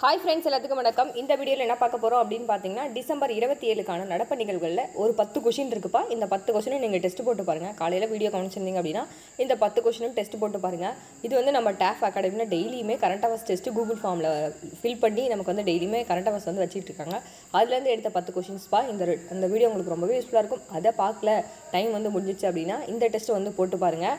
hi friends எல்லாத்துக்கும் வணக்கம் இந்த வீடியோவில் என்ன பார்க்க போகிறோம் அப்படின்னு பார்த்தீங்கன்னா டிசம்பர் இருபத்தி ஏழுக்கான நடப்பு நிகழ்வுகளில் ஒரு பத்து கொஷின் இருக்குப்பா இந்த பத்து கொஷினும் நீங்கள் டெஸ்ட் போட்டு பாருங்கள் காலையில் வீடியோ கவனிச்சிருந்தீங்க அப்படின்னா இந்த பத்து கொஷினும் டெஸ்ட் போட்டு பாருங்கள் இது வந்து நம்ம டேஃப் அகாடமியில் டெய்லியுமே கரண்ட் அவர்ஸ் டெஸ்ட் கூகுள் ஃபார்மில் ஃபில் பண்ணி நமக்கு வந்து டெய்லியுமே கரண்ட் அவர்ஸ் வந்து வச்சுட்டு இருக்காங்க அதுலேருந்து எடுத்த பத்து கொஷின்ஸ்ப்பா இந்த ரெ- இந்த வீடியோ உங்களுக்கு ரொம்பவே யூஸ்ஃபுல்லாக இருக்கும் அதை பார்க்கல டைம் வந்து முடிஞ்சிச்சு அப்படின்னா இந்த டெஸ்ட்டை வந்து போட்டு பாருங்கள்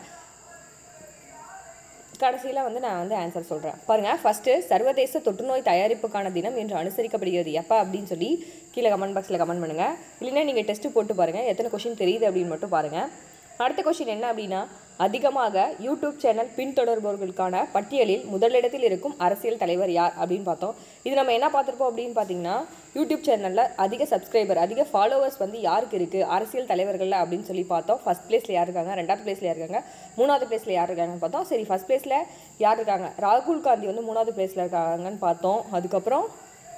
கடைசியில் வந்து நான் வந்து ஆன்சர் சொல்கிறேன் பாருங்கள் ஃபஸ்ட்டு சர்வதேச தொற்றுநோய் தயாரிப்புக்கான தினம் என்று அனுசரிக்கப்படுகிறது எப்போ அப்படின்னு சொல்லி கீழே கமெண்ட் பாக்ஸில் கமெண்ட் பண்ணுங்கள் இல்லைன்னா நீங்கள் டெஸ்ட்டு போட்டு பாருங்கள் எத்தனை கொஷின் தெரியுது அப்படின்னு மட்டும் பாருங்கள் அடுத்த கொஷின் என்ன அப்படின்னா அதிகமாக யூடியூப் சேனல் பின்தொடர்பவர்களுக்கான பட்டியலில் முதலிடத்தில் இருக்கும் அரசியல் தலைவர் யார் அப்படின்னு பார்த்தோம் இது நம்ம என்ன பார்த்துருப்போம் அப்படின்னு பார்த்தீங்கன்னா யூடியூப் சேனலில் அதிக சப்ஸ்கிரைபர் அதிக ஃபாலோவர்ஸ் வந்து யாருக்கு இருக்குது அரசியல் தலைவர்களில் அப்படின்னு சொல்லி பார்த்தோம் ஃபஸ்ட் பிளேஸில் யார் இருக்காங்க ரெண்டாவது பிளேஸில் யார் இருக்காங்க மூணாவது பிளேஸில் யார் இருக்காங்கன்னு பார்த்தோம் சரி ஃபஸ்ட் பிளேஸில் யார் இருக்காங்க ராகுல் காந்தி வந்து மூணாவது பிளேஸில் இருக்காங்கன்னு பார்த்தோம் அதுக்கப்புறம்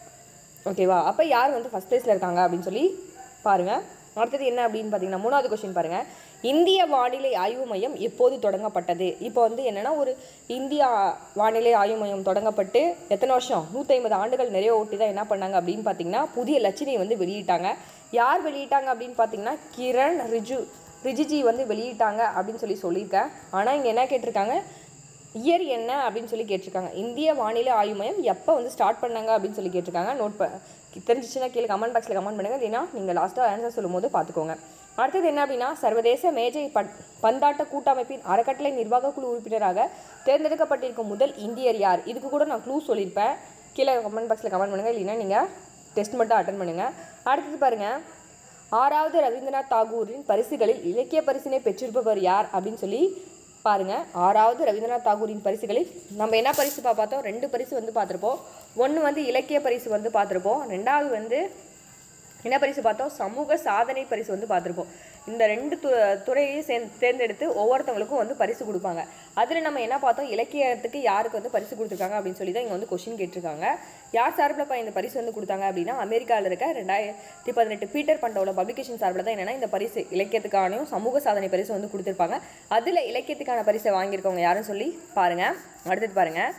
ஓகேவா அப்போ யார் வந்து ஃபஸ்ட் பிளேஸில் இருக்காங்க அப்படின்னு சொல்லி பாருங்கள் அடுத்தது என்ன அப்படின்னு பார்த்தீங்கன்னா மூணாவது கொஸ்டின் பாருங்கள் இந்திய வானிலை ஆய்வு மையம் எப்போது தொடங்கப்பட்டது இப்போ வந்து என்னென்னா ஒரு இந்தியா வானிலை ஆய்வு மையம் தொடங்கப்பட்டு எத்தனை வருஷம் நூற்றி ஐம்பது ஆண்டுகள் நிறைய ஓட்டி தான் என்ன பண்ணாங்க அப்படின்னு பார்த்தீங்கன்னா புதிய லட்சணையை வந்து வெளியிட்டாங்க யார் வெளியிட்டாங்க அப்படின்னு பார்த்தீங்கன்னா கிரண் ரிஜு ரிஜிஜி வந்து வெளியிட்டாங்க அப்படின்னு சொல்லி சொல்லியிருக்கேன் ஆனால் இங்கே என்ன கேட்டிருக்காங்க இயர் என்ன அப்படின்னு சொல்லி கேட்டிருக்காங்க இந்திய வானிலை ஆய்வு மையம் எப்போ வந்து ஸ்டார்ட் பண்ணாங்க அப்படின்னு சொல்லி கேட்டிருக்காங்க நோட் ப தெரிஞ்சிச்சுன்னா கீழே கமெண்ட் பாக்ஸில் கமெண்ட் பண்ணுங்கள் இல்லைன்னா நீங்கள் லாஸ்ட்டாக ஆன்சர் சொல்லும்போது பார்த்துக்கோங்க அடுத்தது என்ன அப்படின்னா சர்வதேச மேஜை பன் பந்தாட்ட கூட்டமைப்பின் அறக்கட்டளை நிர்வாக குழு உறுப்பினராக தேர்ந்தெடுக்கப்பட்டிருக்கும் முதல் இந்தியர் யார் இதுக்கு கூட நான் க்ளூ சொல்லியிருப்பேன் கீழே கமெண்ட் பாக்ஸில் கமெண்ட் பண்ணுங்கள் இல்லைன்னா நீங்கள் டெஸ்ட் மட்டும் அட்டன் பண்ணுங்கள் அடுத்தது பாருங்கள் ஆறாவது ரவீந்திரநாத் தாகூரின் பரிசுகளில் இலக்கிய பரிசினை பெற்றிருப்பவர் யார் அப்படின்னு சொல்லி பாருங்க ஆறாவது ரவீந்திரநாத் தாகூரின் பரிசுகளில் நம்ம என்ன பரிசு பா- பார்த்தோம் ரெண்டு பரிசு வந்து பார்த்துருப்போம் ஒன்று வந்து இலக்கிய பரிசு வந்து பார்த்துருப்போம் ரெண்டாவது வந்து என்ன பரிசு பார்த்தோம் சமூக சாதனை பரிசு வந்து பார்த்துருப்போம் இந்த ரெண்டு து துறையையும் சேர்ந்து தேர்ந்தெடுத்து ஒவ்வொருத்தவங்களுக்கும் வந்து பரிசு கொடுப்பாங்க அதில் நம்ம என்ன பார்த்தோம் இலக்கியத்துக்கு யாருக்கு வந்து பரிசு கொடுத்துருக்காங்க அப்படின்னு சொல்லி தான் இங்கே வந்து கொஷின் கேட்டிருக்காங்க யார் சார்பில் இந்த பரிசு வந்து கொடுத்தாங்க அப்படின்னா அமெரிக்காவில் இருக்க ரெண்டாயிரத்தி பதினெட்டு பீட்டர் பண்டோல பப்ளிகேஷன் சார்பில் தான் என்னன்னா இந்த பரிசு இலக்கியத்துக்கானையும் சமூக சாதனை பரிசு வந்து கொடுத்துருப்பாங்க அதில் இலக்கியத்துக்கான பரிசை வாங்கியிருக்கவங்க யாருன்னு சொல்லி பாருங்கள் அடுத்தது பாருங்கள்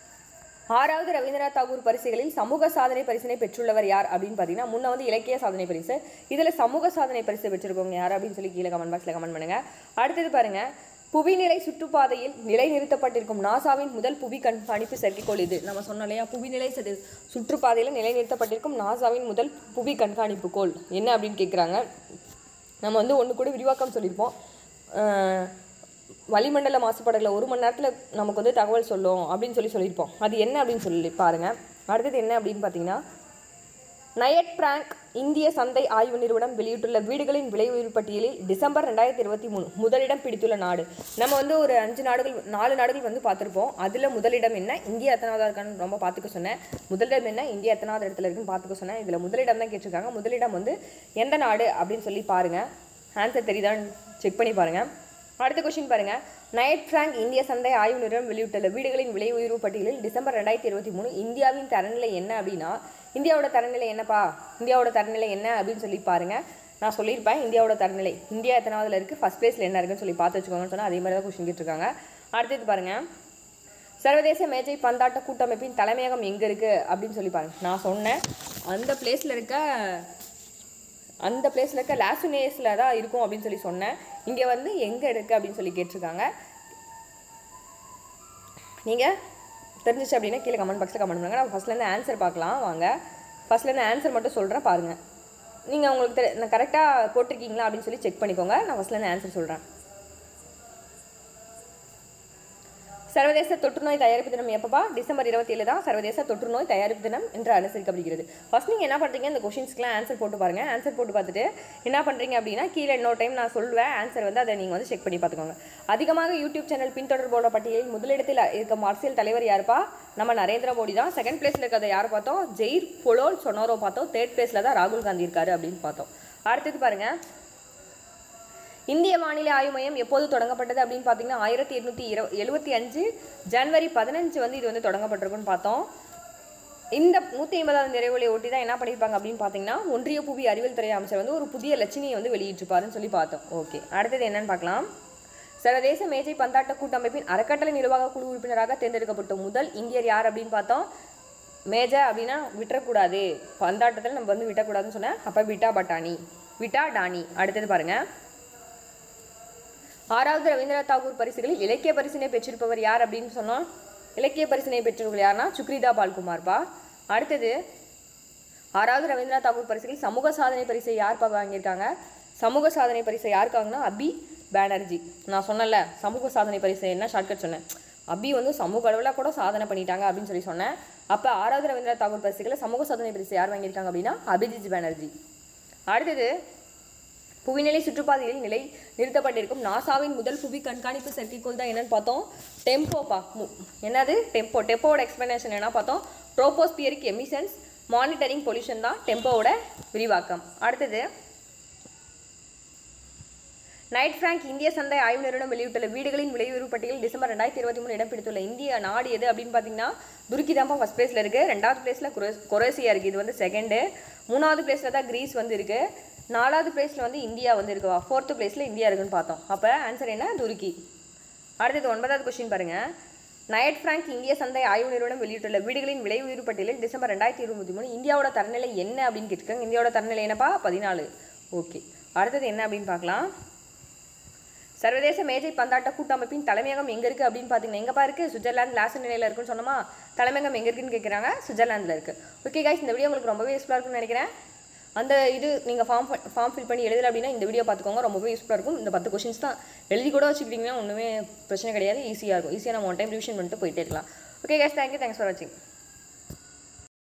ஆறாவது ரவீந்திரநாத் தாகூர் பரிசுகளில் சமூக சாதனை பரிசினை பெற்றுள்ளவர் யார் அப்படின்னு பார்த்தீங்கன்னா முன்ன வந்து இலக்கிய சாதனை பரிசு இதில் சமூக சாதனை பரிசு பெற்றிருக்கவங்க யார் அப்படின்னு சொல்லி கீழே கமெண்ட் பாக்ஸில் கமெண்ட் பண்ணுங்க அடுத்தது பாருங்க புவிநிலை சுற்றுப்பாதையில் நிலைநிறுத்தப்பட்டிருக்கும் நாசாவின் முதல் புவி கண்காணிப்பு செயற்கைக்கோள் இது நம்ம சொன்னோம் இல்லையா புவிநிலை சது- சுற்றுப்பாதையில் நிலைநிறுத்தப்பட்டிருக்கும் நாசாவின் முதல் புவி கண்காணிப்பு கோள் என்ன அப்படின்னு கேட்குறாங்க நம்ம வந்து ஒன்று கூட விரிவாக்கம் சொல்லியிருப்போம் அஹ், வளிமண்டல மாசுபாடுகளை ஒரு மணி நேரத்தில் நமக்கு வந்து தகவல் சொல்லும் அப்படின்னு சொல்லி சொல்லியிருப்போம் அது என்ன அப்படின்னு சொல்லி பாருங்கள் அடுத்தது என்ன அப்படின்னு பார்த்தீங்கன்னா நயட் பிராங்க் இந்திய சந்தை ஆய்வு நிறுவனம் வெளியிட்டுள்ள வீடுகளின் விலை உயர்வு பட்டியலில் டிசம்பர் ரெண்டாயிரத்தி இருபத்தி மூணு முதலிடம் பிடித்துள்ள நாடு நம்ம வந்து ஒரு அஞ்சு நாடுகள் நாலு நாடுகள் வந்து பார்த்துருப்போம் அதில் முதலிடம் என்ன இந்தியா எத்தனாவதாக இருக்கான்னு ரொம்ப பார்த்துக்க சொன்னேன் முதலிடம் என்ன இந்தியா எத்தனாவது இடத்துல இருக்குன்னு பார்த்துக்க சொன்னேன் இதில் முதலிடம் தான் கேட்டிருக்காங்க முதலிடம் வந்து எந்த நாடு அப்படின்னு சொல்லி பாருங்கள் ஆன்சர் தெரியுதான்னு செக் பண்ணி பாருங்கள் அடுத்த கொஸ்டின் பாருங்க நைட் ஃப்ராங்க் இந்திய சந்தை ஆய்வு நிறுவனம் வெளியிட்டுள்ள வீடுகளின் விலை உயர்வு பட்டியலில் டிசம்பர் ரெண்டாயிரத்தி இருபத்தி மூணு இந்தியாவின் தரநிலை என்ன அப்படின்னா இந்தியாவோட தரநிலை என்னப்பா இந்தியாவோட தரநிலை என்ன அப்படின்னு சொல்லி பாருங்க நான் சொல்லியிருப்பேன் இந்தியாவோட தரநிலை இந்தியா எத்தனாவதுல இருக்குது ஃபஸ்ட் பிளேஸில் என்ன இருக்குன்னு சொல்லி பார்த்து வச்சுக்கோங்கன்னு சொன்னால் அதே மாதிரி தான் கொஸ்டின் கேட்டிருக்காங்க அடுத்தது பாருங்க சர்வதேச மேஜை பந்தாட்ட கூட்டமைப்பின் தலைமையகம் எங்கே இருக்குது அப்படின்னு சொல்லி பாருங்க நான் சொன்னேன் அந்த பிளேஸில் இருக்க அந்த பிளேஸில் இருக்க லாசுனேஸில் தான் இருக்கும் அப்படின்னு சொல்லி சொன்னேன் இங்கே வந்து எங்கே இருக்குது அப்படின்னு சொல்லி கேட்டிருக்காங்க நீங்கள் தெரிஞ்சிச்சு அப்படின்னா கீழே கமெண்ட் பாக்ஸில் கமெண்ட் பண்ணுங்க நான் ஃபஸ்ட்லேருந்து ஆன்சர் பார்க்கலாம் வாங்க ஃபஸ்ட்லேருந்து ஆன்சர் மட்டும் சொல்கிறேன் பாருங்கள் நீங்கள் உங்களுக்கு தெரி நான் கரெக்டாக போட்டிருக்கீங்களா அப்படின்னு சொல்லி செக் பண்ணிக்கோங்க நான் ஃபஸ்ட்லேருந்து ஆன்சர் சொல்கிறேன் சர்வதேச தொற்றுநோய் தயாரிப்பு தினம் எப்பப்பா டிசம்பர் இருபத்தி ஏழு தான் சர்வதேச தொற்றுநோய் தயாரிப்பு தினம் என்று அனுசரிக்கப்படுகிறது ஃபர்ஸ்ட் நீங்கள் என்ன பண்ணுறீங்க இந்த கொஷின்ஸ்க்குலாம் ஆன்சர் போட்டு பாருங்க ஆன்சர் போட்டு பார்த்துட்டு என்ன பண்ணுறீங்க அப்படின்னா கீழே இன்னொரு டைம் நான் சொல்லுவேன் ஆன்சர் வந்து அதை நீங்கள் வந்து செக் பண்ணி பார்த்துக்கோங்க அதிகமாக யூடியூப் சேனல் பின்தொடர்போட பட்டியலில் முதலிடத்தில் இருக்கும் அரசியல் தலைவர் யாருப்பா நம்ம நரேந்திர மோடி தான் செகண்ட் பிளேஸில் இருக்கிறத யார் பார்த்தோம் ஜெயிர் பொலோல் சொனோரோ பார்த்தோம் தேர்ட் பிளேஸில் தான் ராகுல் காந்தி இருக்காரு அப்படின்னு பார்த்தோம் அடுத்தது பாருங்கள் இந்திய வானிலை ஆய்வு மையம் எப்போது தொடங்கப்பட்டது அப்படின்னு பார்த்தீங்கன்னா ஆயிரத்தி எட்நூற்றி இரு எழுபத்தி அஞ்சு ஜனவரி பதினஞ்சு வந்து இது வந்து தொடங்கப்பட்டிருக்குன்னு பார்த்தோம் இந்த நூற்றி ஐம்பதாவது நிறைவுகளை ஒட்டி தான் என்ன பண்ணியிருப்பாங்க அப்படின்னு பார்த்தீங்கன்னா ஒன்றிய புவி அறிவியல் துறை அமைச்சர் வந்து ஒரு புதிய லட்சணியை வந்து வெளியிட்டிருப்பாருன்னு சொல்லி பார்த்தோம் ஓகே அடுத்தது என்னன்னு பார்க்கலாம் சர்வதேச மேஜை பந்தாட்ட கூட்டமைப்பின் அறக்கட்டளை நிர்வாக குழு உறுப்பினராக தேர்ந்தெடுக்கப்பட்ட முதல் இந்தியர் யார் அப்படின்னு பார்த்தோம் மேஜை அப்படின்னா விட்டுறக்கூடாது பந்தாட்டத்தில் நம்ம வந்து விட்டக்கூடாதுன்னு சொன்னேன் அப்போ விட்டா பட்டாணி விட்டா டானி அடுத்தது பாருங்கள் ஆறாவது ரவீந்திரநாத் தாகூர் பரிசுகளில் இலக்கிய பரிசினை பெற்றிருப்பவர் யார் அப்படின்னு சொன்னோம் இலக்கிய பரிசினை பெற்றவர்கள் யாருன்னா சுக்ரிதா பால்குமார்பா அடுத்தது ஆறாவது ரவீந்திரநாத் தாகூர் பரிசுகளில் சமூக சாதனை பரிசை யார் பா வாங்கியிருக்காங்க சமூக சாதனை பரிசை யாருக்கு வாங்கினா அபி பானர்ஜி நான் சொன்னேன்ல சமூக சாதனை பரிசு என்ன ஷார்ட்கட் சொன்னேன் அபி வந்து சமூக அளவில் கூட சாதனை பண்ணிட்டாங்க அப்படின்னு சொல்லி சொன்னேன் அப்போ ஆறாவது ரவீந்திரநாத் தாகூர் பரிசுகளில் சமூக சாதனை பரிசு யார் வாங்கியிருக்காங்க அப்படின்னா அபிஜித் பானர்ஜி அடுத்தது புவிநிலை சுற்றுப்பாதையில் நிலை நிறுத்தப்பட்டிருக்கும் நாசாவின் முதல் புவி கண்காணிப்பு செயற்கைக்கோள் தான் என்னன்னு பார்த்தோம் டெம்போப்பா மு- என்னது டெம்போ டெம்போவோட எக்ஸ்பிளனேஷன் என்ன பார்த்தோம் ட்ரோபோஸ்பியரிக் எமிஷன்ஸ் மானிட்டரிங் பொல்யூஷன் தான் டெம்போவோட விரிவாக்கம் அடுத்தது நைட் ஃப்ராங்க் இந்திய சந்தை ஆய்வு நிறுவனம் வெளியிட்டுள்ள வீடுகளின் விலையுறவு பட்டியலில் டிசம்பர் ரெண்டாயிரத்தி இருபத்தி மூணு இடம் பிடித்துள்ள இந்திய நாடு எது அப்படின்னு பார்த்தீங்கன்னா துருக்கி தான்ப்பா ஃபஸ்ட் பிளேஸில் இருக்குது ரெண்டாவது பிளேஸில் கொரோசியா இருக்குது இது வந்து செகண்டு மூணாவது பிளேஸில் தான் கிரீஸ் வந்து இருக்குது நாலாவது பிளேஸில் வந்து இந்தியா வந்து இருக்குவா ஃபோர்த்து பிளேஸில் இந்தியா இருக்குன்னு பார்த்தோம் அப்போ ஆன்சர் என்ன துருக்கி அடுத்தது ஒன்பதாவது கொஸ்டின் பாருங்கள் நயட் ஃப்ராங்க் இந்திய சந்தை ஆய்வு நிறுவனம் வெளியிட்டுள்ள வீடுகளின் விலை உயர்வு பட்டியலில் டிசம்பர் ரெண்டாயிரத்தி இருபத்தி மூணு இந்தியாவோட தரநிலை என்ன அப்படின்னு கேட்டிருக்காங்க இந்தியாவோட தரநிலை என்னப்பா பதினாலு ஓகே அடுத்தது என்ன அப்படின்னு பார்க்கலாம் சர்வதேச மேஜை பந்தாட்ட கூட்டமைப்பின் தலைமையகம் எங்கே இருக்குது அப்படின்னு பார்த்தீங்கன்னா எங்கப்பா இருக்குது சுவிட்சர்லாந்து லாஸ்ட் நிலையில் இருக்குன்னு சொன்னோமா தலைமையகம் எங்கே இருக்குன்னு கேட்குறாங்க சுவிட்சர்லாந்தில் இருக்குது ஓகே guys இந்த வீடியோ உங்களுக்கு ரொம்பவே யூஸ்ஃபுல்லாக இருக்கும்னு நினைக்கிறேன் அந்த இது நீங்கள் ஃபார்ம் ஃபார்ம் ஃபில் பண்ணி எழுதல அப்படின்னா இந்த வீடியோ பார்த்துக்கோங்க ரொம்பவே யூஸ்ஃபுல்லாக இருக்கும் இந்த பத்து கொஷின்ஸ் தான் எழுதி கூட வச்சுக்கிட்டிங்கன்னா ஒன்றுமே பிரச்சனை கிடையாது ஈஸியாக இருக்கும் ஈஸியாக நம்ம ஒன் டைம் ரிவிஷன் பண்ணிட்டு போயிட்டே இருக்கலாம் okay guys thank you thanks for வாட்சிங்